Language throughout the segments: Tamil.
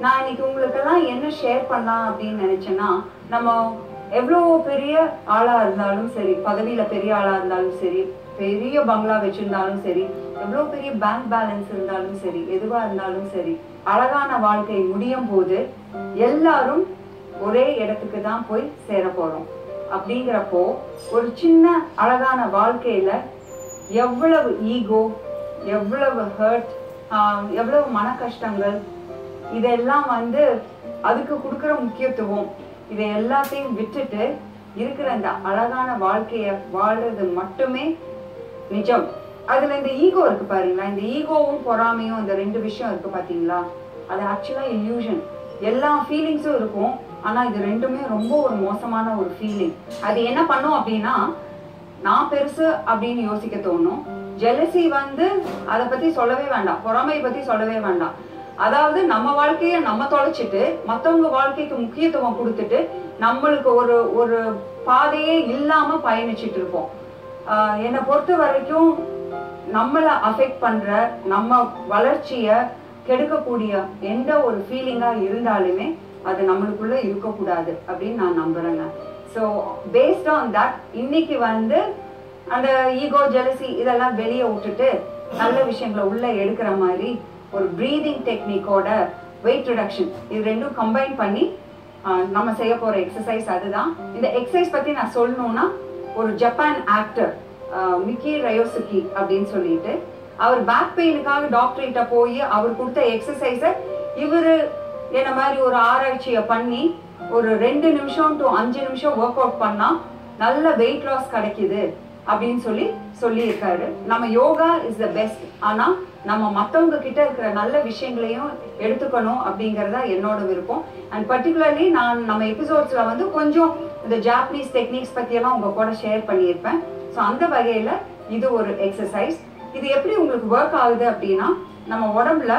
நான் இன்னைக்கு உங்களுக்கெல்லாம் என்ன ஷேர் பண்ணலாம் அப்படின்னு நினைச்சேன்னா நம்ம எவ்வளோ பெரிய ஆளா இருந்தாலும் சரி பதவியில பெரிய ஆளா இருந்தாலும் சரி பெரிய பங்களா வச்சிருந்தாலும் சரி எவ்வளோ பெரிய பேங்க் பேலன்ஸ் இருந்தாலும் சரி எதுவா இருந்தாலும் சரி அழகான வாழ்க்கை முடியும் போது எல்லாரும் ஒரே இடத்துக்கு தான் போய் சேர போறோம் அப்படிங்கிறப்போ ஒரு சின்ன அழகான வாழ்க்கையில எவ்வளவு ஈகோ எவ்வளவு ஹர்ட் எவ்வளவு மன கஷ்டங்கள் இதெல்லாம் வந்து அதுக்கு கொடுக்குற முக்கியத்துவம் இதை எல்லாத்தையும் விட்டுட்டு இருக்கிற அந்த அழகான வாழ்க்கைய வாழ்றது மட்டுமே நிஜம் அதுல இந்த ஈகோ இருக்கு பாருங்களா இந்த ஈகோவும் பொறாமையும் இந்த ரெண்டு விஷயம் இருக்கு பாத்தீங்களா அது ஆக்சுவலா illusion எல்லா ஃபீலிங்ஸும் இருக்கும் ஆனா இது ரெண்டுமே ரொம்ப ஒரு மோசமான ஒரு ஃபீலிங் அது என்ன பண்ணும் அப்படின்னா நான் பெருசு அப்படின்னு யோசிக்க தோணும் ஜெலசி வந்து அதை பத்தி சொல்லவே வேண்டாம் பொறாமையை பத்தி சொல்லவே வேண்டாம் அதாவது நம்ம வாழ்க்கைய நம்ம தொலைச்சிட்டு மத்தவங்க வாழ்க்கைக்கு முக்கியத்துவம் கொடுத்துட்டு நம்மளுக்கு ஒரு ஒரு பாதையே இல்லாம பயணிச்சிட்டு இருப்போம் ஆஹ் என்னை பொறுத்த வரைக்கும் நம்மள அஃபெக்ட் பண்ற நம்ம வளர்ச்சிய கெடுக்கக்கூடிய எந்த ஒரு ஃபீலிங்கா இருந்தாலுமே அது நம்மளுக்குள்ள இருக்கக்கூடாது அப்படின்னு நான் நம்புறேங்க ஸோ பேஸ்ட் ஆன் தட் இன்னைக்கு வந்து அந்த ஈகோ ஜெலசி இதெல்லாம் வெளியே விட்டுட்டு நல்ல விஷயங்களை உள்ள எடுக்கிற மாதிரி ஒரு ப்ரீதிங் டெக்னிக்கோட வெயிட் ரிடக்ஷன் இது ரெண்டும் கம்பைன் பண்ணி ஆஹ், நம்ம செய்ய போற எக்ஸசைஸ் அதுதான் இந்த எக்ஸசைஸ் பத்தி நான் சொல்லணும்னா ஒரு ஜப்பான் ஆக்டர் மிக்கி ரயோசுகி அப்படின்னு சொல்லிட்டு அவர் பேக் பெயினுக்காக டாக்டர் கிட்ட போய் அவர் கொடுத்த எக்ஸசைஸை இவரு என்ன மாதிரி ஒரு ஆராய்ச்சியை பண்ணி ஒரு ரெண்டு நிமிஷம் டு அஞ்சு நிமிஷம் ஒர்க் அவுட் பண்ணா நல்ல வெயிட் லாஸ் கிடைக்குது அப்படின்னு சொல்லி சொல்லியிருக்காரு நம்ம யோகா இஸ் த பெஸ்ட் ஆனா நம்ம மத்தவங்க கிட்ட இருக்கிற நல்ல விஷயங்களையும் எடுத்துக்கணும் அப்படிங்கறதா என்னோட விருப்பம் அண்ட் பர்டிகுலர்லி நான் நம்ம எபிசோட்ஸ்ல வந்து கொஞ்சம் இந்த ஜாப்பனீஸ் டெக்னிக்ஸ் பத்தி எல்லாம் உங்க கூட ஷேர் பண்ணியிருப்பேன் ஸோ அந்த வகையில இது ஒரு எக்ஸசைஸ் இது எப்படி உங்களுக்கு ஒர்க் ஆகுது அப்படின்னா நம்ம உடம்புல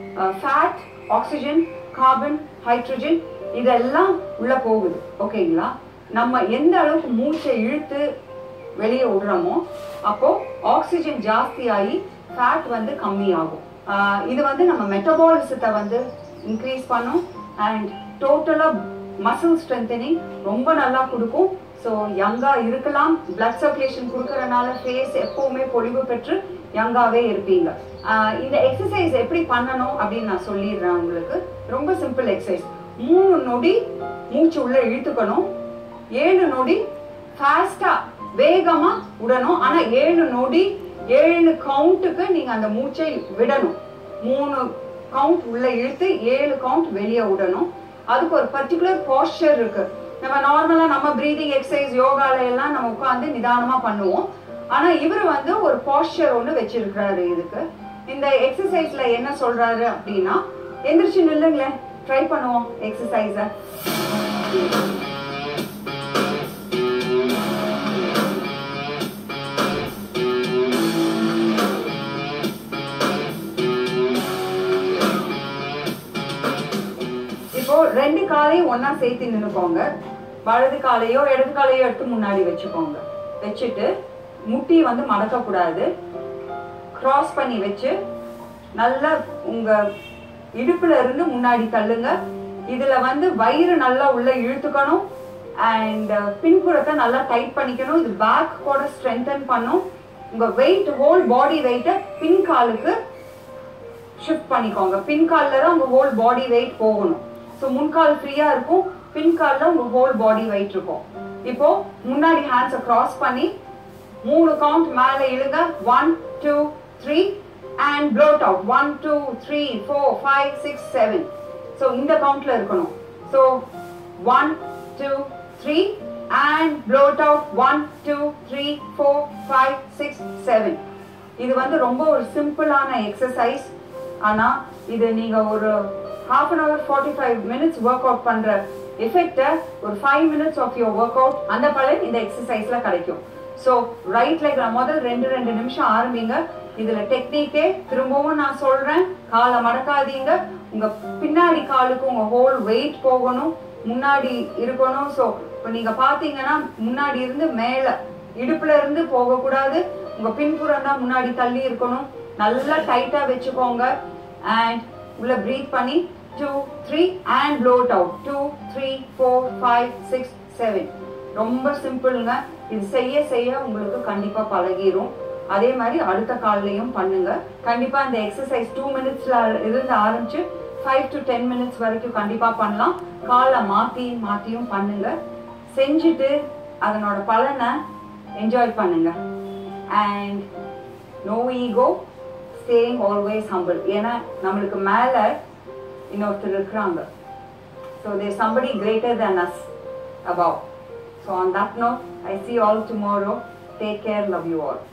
ஃபேட் ஆக்சிஜன் கார்பன் ஹைட்ரஜன் இதெல்லாம் உள்ள போகுது ஓகேங்களா நம்ம எந்த அளவுக்கு மூச்சை இழுத்து வெளியே விடுறோமோ அப்போ ஆக்சிஜன் ஜாஸ்தியாகி ஃபேட் வந்து கம்மியாகும் ஆஹ் இது வந்து நம்ம மெட்டபாலிசத்தை வந்து இன்க்ரீஸ் பண்ணும் அண்ட் டோட்டலாக மசில் ஸ்ட்ரென்தனிங் ரொம்ப நல்லா கொடுக்கும் ஸோ யங்கா இருக்கலாம் பிளட் சர்க்குலேஷன் கொடுக்கறனால ஃபேஸ் எப்பவுமே பொலிவு பெற்று யங்காவே இருப்பீங்க ஆஹ் இந்த எக்ஸசைஸ் எப்படி பண்ணணும் அப்படின்னு நான் சொல்லிடுறேன் உங்களுக்கு ரொம்ப சிம்பிள் எக்ஸசைஸ் மூணு நொடி மூச்சு உள்ள இழுத்துக்கணும் ஏழு நொடி ஃபாஸ்டா வேகமா விடணும் ஆனா ஏழு நொடி ஏழு கவுண்ட்டுக்கு நீங்க அந்த மூச்சை விடணும் மூணு கவுண்ட் உள்ள இழுத்து ஏழு கவுண்ட் வெளியே விடணும் அதுக்கு ஒரு பர்டிகுலர் போஸ்டர் இருக்கு நம்ம நார்மலா நம்ம பிரீதிங் எக்ஸசைஸ் யோகால எல்லாம் நம்ம உட்காந்து நிதானமா பண்ணுவோம் ஆனா இவர் வந்து ஒரு போஸ்டர் ஒண்ணு வச்சிருக்கிறாரு இதுக்கு இந்த எக்ஸசைஸ்ல என்ன சொல்றாரு அப்படின்னா எந்திரிச்சு நில்லுங்களேன் ட்ரை பண்ணுவோம் எக்ஸசைஸ இப்போ ரெண்டு காலையும் ஒண்ணா சேர்த்து நின்னுக்கோங்க வலது காலையோ இடது காலையோ எடுத்து முன்னாடி வச்சுக்கோங்க வச்சுட்டு முட்டி வந்து மடக்க கூடாது கிராஸ் பண்ணி வச்சு நல்லா உங்க இடுப்புல இருந்து முன்னாடி தள்ளுங்க இதுல வந்து வயிறு நல்லா உள்ள இழுத்துக்கணும் அண்ட் பின்புறத்தை நல்லா டைட் பண்ணிக்கணும் இது பேக் கூட ஸ்ட்ரென்தன் பண்ணும் உங்க வெயிட் ஹோல் பாடி வெயிட்டை பின் காலுக்கு ஷிஃப்ட் பண்ணிக்கோங்க பின் கால்ல தான் உங்க ஹோல் பாடி வெயிட் போகணும் ஸோ முன்கால் ஃப்ரீயா இருக்கும் பின் கால்ல உங்க ஹோல் பாடி வெயிட் இருக்கும் இப்போ முன்னாடி ஹேண்ட்ஸை கிராஸ் பண்ணி மூணு கவுண்ட் மேல இழுங்க one two three and blow out one two three four five six seven so இந்த கவுண்ட்ல இருக்கணும் so one two three and blow out one two three four five six seven இது வந்து ரொம்ப ஒரு சிம்பிளான எக்ஸசைஸ் ஆனா இது நீங்க ஒரு half an hour forty five minutes work out பண்ற எஃபெக்டை ஒரு five minutes of your work out அந்த பலன் இந்த எக்ஸசைஸ்ல கிடைக்கும் ஸோ ரைட் லெக் முதல் ரெண்டு ரெண்டு நிமிஷம் ஆரம்பிங்க இதுல டெக்னிக்கே திரும்பவும் நான் சொல்றேன் காலை மடக்காதீங்க உங்க பின்னாடி காலுக்கு உங்க ஹோல் வெயிட் போகணும் முன்னாடி இருக்கணும் ஸோ இப்போ நீங்க பாத்தீங்கன்னா முன்னாடி இருந்து மேல இடுப்புல இருந்து போகக்கூடாது உங்க பின்புறம் தான் முன்னாடி தள்ளி இருக்கணும் நல்லா டைட்டா வச்சுக்கோங்க அண்ட் உள்ள ப்ரீத் பண்ணி two three and blow out two three four five six seven ரொம்ப சிம்பிளுங்க இது செய்ய செய்ய உங்களுக்கு கண்டிப்பா பழகிரும் அதே மாதிரி அடுத்த கால்லையும் பண்ணுங்க கண்டிப்பா இந்த எக்ஸசைஸ் டூ மினிட்ஸ்ல இருந்து ஆரம்பிச்சு ஃபைவ் டு டென் மினிட்ஸ் வரைக்கும் கண்டிப்பா பண்ணலாம் காலை மாத்தி மாத்தியும் பண்ணுங்க செஞ்சுட்டு அதனோட பலனை என்ஜாய் பண்ணுங்க and no ego staying always humble ஏன்னா நம்மளுக்கு மேலே இன்னொருத்தர் இருக்கிறாங்க so there somebody greater than us above. So on that note, I see you all tomorrow. Take care. Love you all.